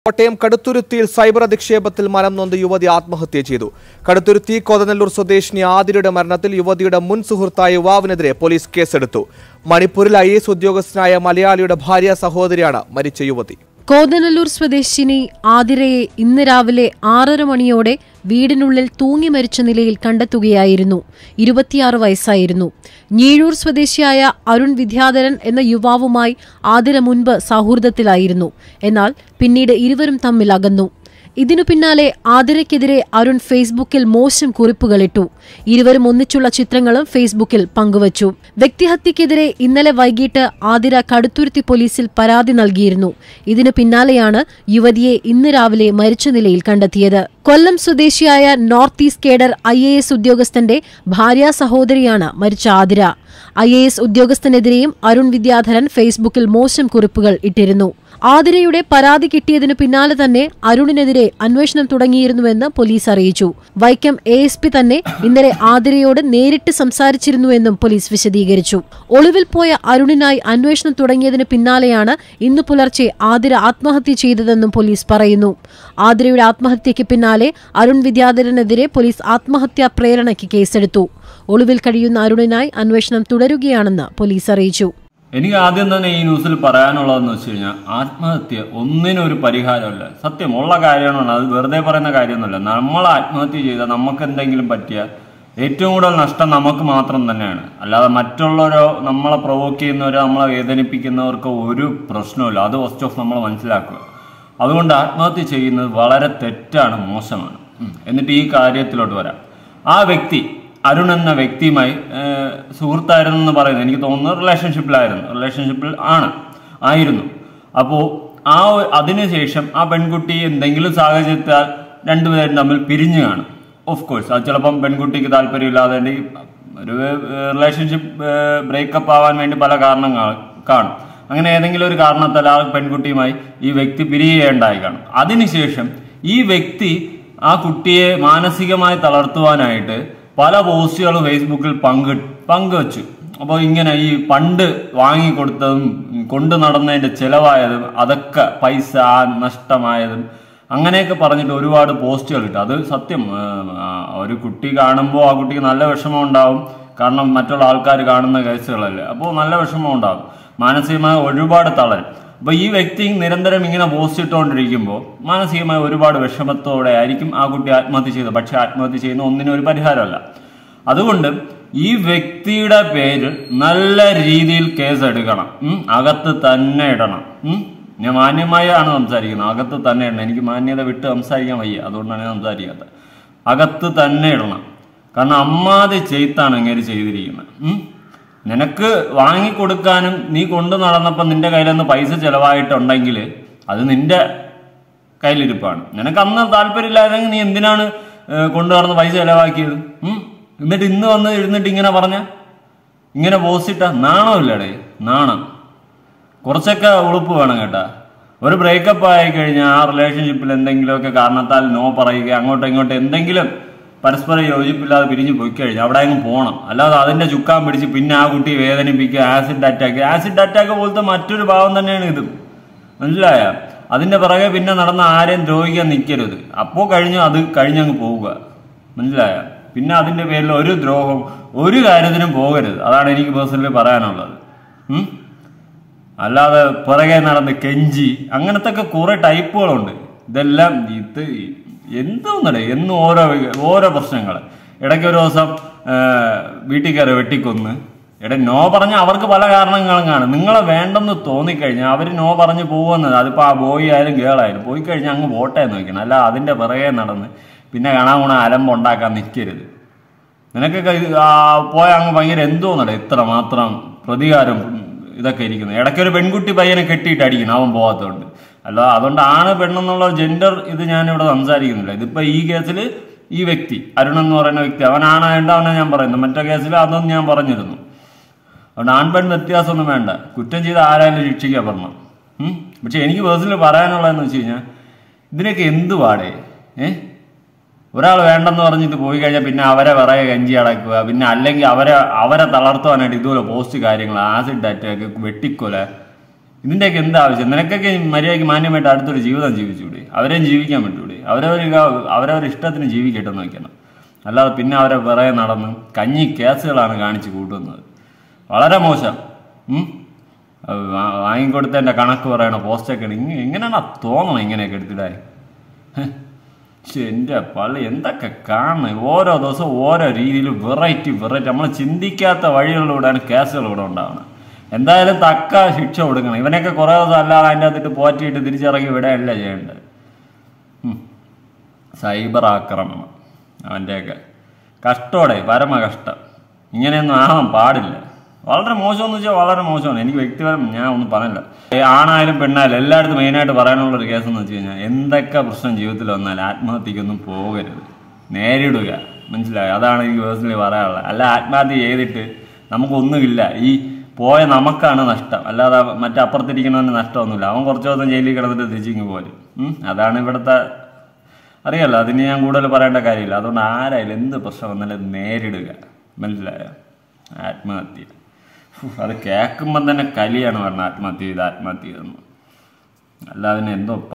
Kottayam കടുത്തുരുത്തിയിൽ cyber അധിക്ഷേപത്തിൽ മനം നൊന്ത് യുവതി ആത്മഹത്യ ചെയ്തു കടുത്തുരുത്തി കോതനല്ലൂർ സ്വദേശിനി ആതിരയുടെ മരണത്തിൽ യുവതിയുടെ മുൻ സുഹൃത്തായ യുവാവിനെതിരെ പോലീസ് കേസെടുത്തു മണിപ്പൂരിൽ ഐ എസ് ഉദ്യോഗസ്ഥനായ മലയാളിയുടെ ഭാര്യ സഹോദരിയാണ് മരിച്ച യുവതി കോതനല്ലൂർ സ്വദേശിനി ആതിരയെ ഇന്ന് രാവിലെ ആറര മണിയോടെ വീടിനുള്ളിൽ തൂങ്ങി മരിച്ച നിലയിൽ കണ്ടെത്തുകയായിരുന്നു ഇരുപത്തിയാറ് വയസ്സായിരുന്നു ഞീഴൂർ സ്വദേശിയായ അരുൺ വിദ്യാധരൻ എന്ന യുവാവുമായി ആതിര മുൻപ് സൗഹൃദത്തിലായിരുന്നു എന്നാൽ പിന്നീട് ഇരുവരും തമ്മിൽ അകന്നു ഇതിനു പിന്നാലെ ആതിരയ്ക്കെതിരെ അരുൺ ഫേസ്ബുക്കിൽ മോശം കുറിപ്പുകളിട്ടു ഇരുവരും ഒന്നിച്ചുള്ള ചിത്രങ്ങളും ഫേസ്ബുക്കിൽ പങ്കുവച്ചു വ്യക്തിഹത്യക്കെതിരെ ഇന്നലെ വൈകിട്ട് ആതിര കടുത്തുരുത്തി പോലീസിൽ പരാതി നൽകിയിരുന്നു ഇതിനു പിന്നാലെയാണ് യുവതിയെ ഇന്ന് രാവിലെ മരിച്ച നിലയിൽ കണ്ടെത്തിയത് കൊല്ലം സ്വദേശിയായ north east cadre I A S ഉദ്യോഗസ്ഥന്റെ ഭാര്യ സഹോദരിയാണ് മരിച്ച ആതിര ഐ എ എസ് ഉദ്യോഗസ്ഥനെതിരെയും അരുൺ വിദ്യാധരൻ ഫേസ്ബുക്കിൽ മോശം കുറിപ്പുകൾ ഇട്ടിരുന്നു ആതിരയുടെ പരാതി കിട്ടിയതിനു പിന്നാലെ തന്നെ അരുണിനെതിരെ അന്വേഷണം തുടങ്ങിയിരുന്നുവെന്ന് പോലീസ് അറിയിച്ചു വൈക്കം എ എസ് പി തന്നെ ഇന്നലെ ആതിരയോട് നേരിട്ട് സംസാരിച്ചിരുന്നുവെന്നും പോലീസ് വിശദീകരിച്ചു ഒളിവിൽ പോയ അരുണിനായി അന്വേഷണം തുടങ്ങിയതിന് പിന്നാലെയാണ് ഇന്ന് പുലർച്ചെ ആതിര ആത്മഹത്യ ചെയ്തതെന്നും പോലീസ് പറയുന്നു ആതിരയുടെ ആത്മഹത്യയ്ക്ക് പിന്നാലെ അരുൺ വിദ്യാധരനെതിരെ പോലീസ് ആത്മഹത്യാ പ്രേരണയ്ക്ക് കേസെടുത്തു ഒളിവിൽ കഴിയുന്ന അരുണിനായി അന്വേഷണം തുടരുകയാണെന്ന് പോലീസ് അറിയിച്ചു എനിക്ക് ആദ്യം തന്നെ ഈ ന്യൂസിൽ പറയാനുള്ളതെന്ന് വെച്ച് കഴിഞ്ഞാൽ ആത്മഹത്യ ഒന്നിനും ഒരു പരിഹാരമല്ല സത്യം ഉള്ള കാര്യമാണ് അത് വെറുതെ പറയുന്ന കാര്യമൊന്നുമല്ല നമ്മൾ ആത്മഹത്യ ചെയ്താൽ നമുക്ക് എന്തെങ്കിലും പറ്റിയ ഏറ്റവും കൂടുതൽ നഷ്ടം നമുക്ക് മാത്രം തന്നെയാണ് അല്ലാതെ മറ്റുള്ളവരോ നമ്മളെ പ്രൊവോക്ക് ചെയ്യുന്നവരോ നമ്മളെ വേദനിപ്പിക്കുന്നവർക്ക് ഒരു പ്രശ്നമില്ല അത് ഫസ്റ്റ് ഓഫ് നമ്മൾ മനസ്സിലാക്കുക അതുകൊണ്ട് ആത്മഹത്യ ചെയ്യുന്നത് വളരെ തെറ്റാണ് മോശമാണ് ഉം. എന്നിട്ട് ഈ കാര്യത്തിലോട്ട് വരാം ആ വ്യക്തി അരുൺ എന്ന വ്യക്തിയുമായി ഏഹ്, സുഹൃത്തായിരുന്നു എന്ന് പറയുന്നത് എനിക്ക് തോന്നുന്നു റിലേഷൻഷിപ്പിലായിരുന്നു റിലേഷൻഷിപ്പിൽ ആണ് ആയിരുന്നു അപ്പോൾ ആ ഒ- അതിനുശേഷം ആ പെൺകുട്ടി എന്തെങ്കിലും സാഹചര്യത്താൽ രണ്ടുപേരും തമ്മിൽ പിരിഞ്ഞു കാണും ഓഫ് കോഴ്സ് അത് ചിലപ്പം പെൺകുട്ടിക്ക് താല്പര്യമില്ലാതെ ഒരു റിലേഷൻഷിപ്പ് ബ്രേക്കപ്പ് ആവാൻ വേണ്ടി പല കാരണങ്ങൾ കാണും അങ്ങനെ ഏതെങ്കിലും ഒരു കാരണത്താൽ ആ പെൺകുട്ടിയുമായി ഈ വ്യക്തി പിരിയുകയുണ്ടായി കാണും അതിനുശേഷം ഈ വ്യക്തി ആ കുട്ടിയെ മാനസികമായി തളർത്തുവാനായിട്ട് പല പോസ്റ്റുകൾ ഫേസ്ബുക്കിൽ പങ്ക് പങ്കുവച്ചു അപ്പോൾ ഇങ്ങനെ ഈ പണ്ട് വാങ്ങിക്കൊടുത്തതും കൊണ്ടു നടന്നതിന്റെ ചെലവായതും അതൊക്കെ പൈസ നഷ്ടമായതും അങ്ങനെയൊക്കെ പറഞ്ഞിട്ട് ഒരുപാട് പോസ്റ്റുകൾ ഇട്ടു അത് സത്യം ആ, ആ, ഒരു കുട്ടി കാണുമ്പോൾ ആ കുട്ടിക്ക് നല്ല വിഷമം ഉണ്ടാവും കാരണം മറ്റുള്ള ആൾക്കാർ കാണുന്ന കേസുകളല്ലേ അപ്പോൾ നല്ല വിഷമം ഉണ്ടാവും മാനസികമായ ഒരുപാട് തളരും അപ്പൊ ഈ വ്യക്തി നിരന്തരം ഇങ്ങനെ പോസ്റ്റ് ഇട്ടുകൊണ്ടിരിക്കുമ്പോൾ മാനസികമായ ഒരുപാട് വിഷമത്തോടെ ആയിരിക്കും ആ കുട്ടി ആത്മഹത്യ ചെയ്തത് പക്ഷെ ആത്മഹത്യ ചെയ്യുന്ന ഒന്നിനും ഒരു പരിഹാരമല്ല അതുകൊണ്ട് ഈ വ്യക്തിയുടെ പേര് നല്ല രീതിയിൽ കേസ് എടുക്കണം ഉം, അകത്ത് തന്നെ ഇടണം ഉം. ഞാൻ മാന്യമായാണ് സംസാരിക്കുന്നത് അകത്ത് തന്നെ ഇടണം എനിക്ക് മാന്യത വിട്ട് സംസാരിക്കാൻ വയ്യ അതുകൊണ്ടാണ് ഞാൻ സംസാരിക്കാത്തത് അകത്ത് തന്നെ ഇടണം കാരണം അമ്മാതി ചെയ്ത്താണ് ഇങ്ങനെ ചെയ്തിരിക്കുന്നത് ഉം. നിനക്ക് വാങ്ങിക്കൊടുക്കാനും നീ കൊണ്ടു നടന്നപ്പോൾ നിന്റെ കയ്യിലൊന്ന് പൈസ ചെലവായിട്ടുണ്ടെങ്കിൽ അത് നിന്റെ കയ്യിലിരിപ്പാണ് നിനക്ക് അന്ന് താല്പര്യമില്ലായിരുന്നെങ്കിൽ നീ എന്തിനാണ് ഏഹ്, കൊണ്ടു നടന്ന് പൈസ ചെലവാക്കിയത് ഉം? എന്നിട്ട് ഇന്ന് വന്ന് ഇരുന്നിട്ട് ഇങ്ങനെ പറഞ്ഞ ഇങ്ങനെ പോസിട്ട നാണമില്ലടേ നാണം കുറച്ചൊക്കെ ഉളുപ്പ് വേണം കേട്ടാ ഒരു ബ്രേക്കപ്പ് ആയി കഴിഞ്ഞാൽ ആ റിലേഷൻഷിപ്പിൽ എന്തെങ്കിലുമൊക്കെ കാരണത്താൽ നോ പറയുക അങ്ങോട്ടും ഇങ്ങോട്ടും എന്തെങ്കിലും പരസ്പരം യോജിപ്പില്ലാതെ പിരിഞ്ഞു പോയി കഴിഞ്ഞാൽ അവിടെ അങ്ങ് പോകണം അല്ലാതെ അതിന്റെ ചുക്കാൻ പിടിച്ച് പിന്നെ ആ കുട്ടിയെ വേദനിപ്പിക്കുക ആസിഡ് അറ്റാക്ക് ആസിഡ് അറ്റാക്ക് പോലത്തെ മറ്റൊരു ഭാവം തന്നെയാണ് ഇതും മനസ്സിലായ അതിന്റെ പിറകെ പിന്നെ നടന്ന ആരെയും ദ്രോഹിക്കാൻ നിൽക്കരുത് അപ്പോൾ കഴിഞ്ഞു അത് കഴിഞ്ഞങ്ങ് പോവുക മനസ്സിലായ പിന്നെ അതിന്റെ പേരിൽ ഒരു ദ്രോഹം ഒരു കാര്യത്തിനും പോകരുത് അതാണ് എനിക്ക് പേഴ്സണലി പറയാനുള്ളത് ഉം? അല്ലാതെ പുറകെ നടന്ന് കെഞ്ചി അങ്ങനത്തെ ഒക്കെ കുറെ ടൈപ്പുകളുണ്ട് ഇതെല്ലാം ഇത് എന്തോന്നടേ എന്നും ഓരോ ഓരോ പ്രശ്നങ്ങൾ ഇടയ്ക്ക് ഒരു ദിവസം ആ, വീട്ടിൽ കയറി വെട്ടിക്കൊന്ന് എടാ നോ പറഞ്ഞ അവർക്ക് പല കാരണങ്ങളും കാണും നിങ്ങളെ വേണ്ടെന്ന് തോന്നിക്കഴിഞ്ഞാൽ അവർ നോ പറഞ്ഞ് പോകുന്നത് അതിപ്പോൾ ആ ബോയ് ആയാലും ഗേൾ ആയാലും പോയി കഴിഞ്ഞാൽ അങ്ങ് വോട്ടേ നോക്കണം അല്ല അതിന്റെ പിറകെ നടന്ന് പിന്നെ കാണാൻ പോണ അലമ്പുണ്ടാക്കാൻ നിൽക്കരുത് നിനക്കൊക്കെ ഇത് ആ പോയ അങ്ങ് ഭയങ്കര എന്തോന്നടേ ഇത്ര മാത്രം പ്രതികാരം ഇതൊക്കെ ഇരിക്കുന്നത് ഇടയ്ക്കൊരു പെൺകുട്ടി പയ്യനെ കെട്ടിയിട്ട് അടിക്കണം അവൻ പോകാത്തതുകൊണ്ട് അല്ല അതുകൊണ്ട് ആണ് പെണ്ണെന്നുള്ള ജെൻഡർ ഇത് ഞാൻ ഇവിടെ സംസാരിക്കുന്നില്ല ഇതിപ്പോ ഈ കേസിൽ ഈ വ്യക്തി അരുൺ എന്ന് പറയുന്ന വ്യക്തി അവൻ ആണായതുകൊണ്ട് അവനെ ഞാൻ പറയുന്നത് മറ്റേ കേസിൽ അതൊന്നും ഞാൻ പറഞ്ഞിരുന്നു അതുകൊണ്ട് ആൺപെൺ വ്യത്യാസമൊന്നും വേണ്ട കുറ്റം ചെയ്ത ആരായാലും ശിക്ഷിക്കപ്പെടണം ഉം? പക്ഷെ എനിക്ക് പേഴ്സണലി പറയാനുള്ളതെന്ന് വെച്ച് കഴിഞ്ഞാൽ ഇതിനൊക്കെ എന്ത് പാടേ ഏഹ് ഒരാൾ വേണ്ടെന്ന് പറഞ്ഞിട്ട് പോയി കഴിഞ്ഞാൽ പിന്നെ അവരെ വിറയെ കഞ്ചി അടക്കുക പിന്നെ അല്ലെങ്കിൽ അവരെ അവരെ തളർത്തുവാനായിട്ട് ഇതുപോലെ പോസ്റ്റ് കാര്യങ്ങൾ ആസിഡ് അറ്റാക്ക് വെട്ടിക്കൊല ഇതിൻ്റെയൊക്കെ എന്താ ആവശ്യം നിനക്കൊക്കെ മര്യാദയ്ക്ക് മാന്യമായിട്ട് അടുത്തൊരു ജീവിതം ജീവിച്ചുകൂടി അവരെയും ജീവിക്കാൻ പറ്റൂടി അവരവർ അവരവരുടെ ഇഷ്ടത്തിന് ജീവിക്കട്ടെ നോക്കണം അല്ലാതെ പിന്നെ അവരെ പിറകെ നടന്ന് കഞ്ഞി കേസുകളാണ് കാണിച്ച് കൂട്ടുന്നത് വളരെ മോശം ഉം. അത് വാ- വാങ്ങിക്കൊടുത്തതിൻ്റെ കണക്ക് പറയണ പോസ്റ്റൊക്കെ ഇങ്ങനെ എങ്ങനെയാണ് തോന്നണം ഇങ്ങനെയൊക്കെ എടുത്തിടാൻ പക്ഷെ എൻ്റെ പള്ളി എന്തൊക്കെ കാണണം ഓരോ ദിവസവും ഓരോ രീതിയിൽ വെറൈറ്റി വെറൈറ്റി നമ്മൾ ചിന്തിക്കാത്ത വഴികളിലൂടെയാണ് കേസുകൾ ഇവിടെ ഉണ്ടാവുന്നത് എന്തായാലും തക്ക ശിക്ഷ കൊടുക്കണം ഇവനൊക്കെ കുറേ ദിവസം അല്ലാതെ അതിൻ്റെ അകത്തിട്ട് പോറ്റിയിട്ട് തിരിച്ചിറങ്ങി വിടുകയല്ല ചെയ്യേണ്ടത് ഉം. സൈബർ ആക്രമണം അവൻ്റെയൊക്കെ കഷ്ടോടെ പരമ കഷ്ടം ഇങ്ങനെയൊന്നും ആവാൻ പാടില്ല വളരെ മോശമെന്ന് വെച്ചാൽ വളരെ മോശമാണ് എനിക്ക് വ്യക്തിപരം ഞാൻ ഒന്നും പറയില്ല ഏ, ആണായാലും പെണ്ണായാലും എല്ലായിടത്തും മെയിനായിട്ട് പറയാനുള്ള ഒരു കേസ് എന്ന് വെച്ച് കഴിഞ്ഞാൽ എന്തൊക്കെ പ്രശ്നം ജീവിതത്തിൽ വന്നാലും ആത്മഹത്യക്കൊന്നും പോകരുത് നേരിടുക മനസ്സിലായോ അതാണ് എനിക്ക് പേഴ്സണലി പറയാനുള്ളത് അല്ല ആത്മഹത്യ ചെയ്തിട്ട് നമുക്കൊന്നുമില്ല ഈ പോയ നമുക്കാണ് നഷ്ടം അല്ലാതെ മറ്റേ അപ്പുറത്തിരിക്കുന്നവന് നഷ്ടമൊന്നുമില്ല അവൻ കുറച്ച് ദിവസം ജയിലിൽ കിടന്നിട്ട് തിരിച്ചിങ്ങ് പോരും ഉം. അതാണ് ഇവിടുത്തെ അറിയാലോ അതിന് ഞാൻ കൂടുതൽ പറയേണ്ട കാര്യമില്ല അതുകൊണ്ട് ആരായാലും എന്ത് പ്രശ്നം വന്നാലും നേരിടുക മനസ്സിലായോ ആത്മഹത്യ ഫു, അത് കേൾക്കുമ്പം തന്നെ കലിയാണ് പറഞ്ഞത് ആത്മഹത്യ ചെയ്ത് ആത്മഹത്യ ചെയ്തെന്ന് അല്ലാതെ എന്തോ